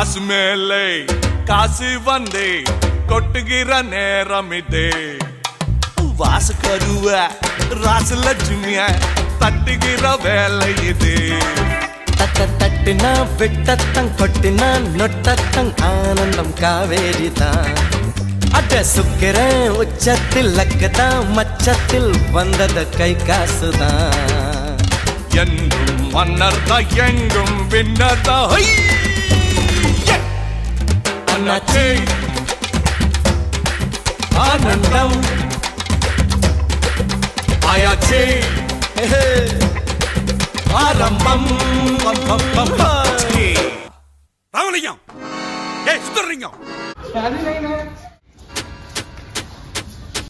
காசு மேலே காசு வந்தே கொட்டுகிற நேரம் இதே வாசு கருவ ராசு லட்சுமிய தட்டுகிற வேலை இது தட்ட தட்டுனா விட்டத்தங் கொட்டினா நொட்டத்தங் ஆனந்தம் காவேரி தான் அட சுக்கிறேன் உச்சத்தில் லக்குதான் மச்சத்தில் வந்தது கை காசுதான் என்றும் மன்னர் தான் எங்கும் பின்னர் தான் அண்ணாச்சே ஆனந்தம் ஆயாச்சே ஆரம்பம் பம் பம் பம் பம். ராமலிங்கம் ஏய் சுந்தரலிங்கம்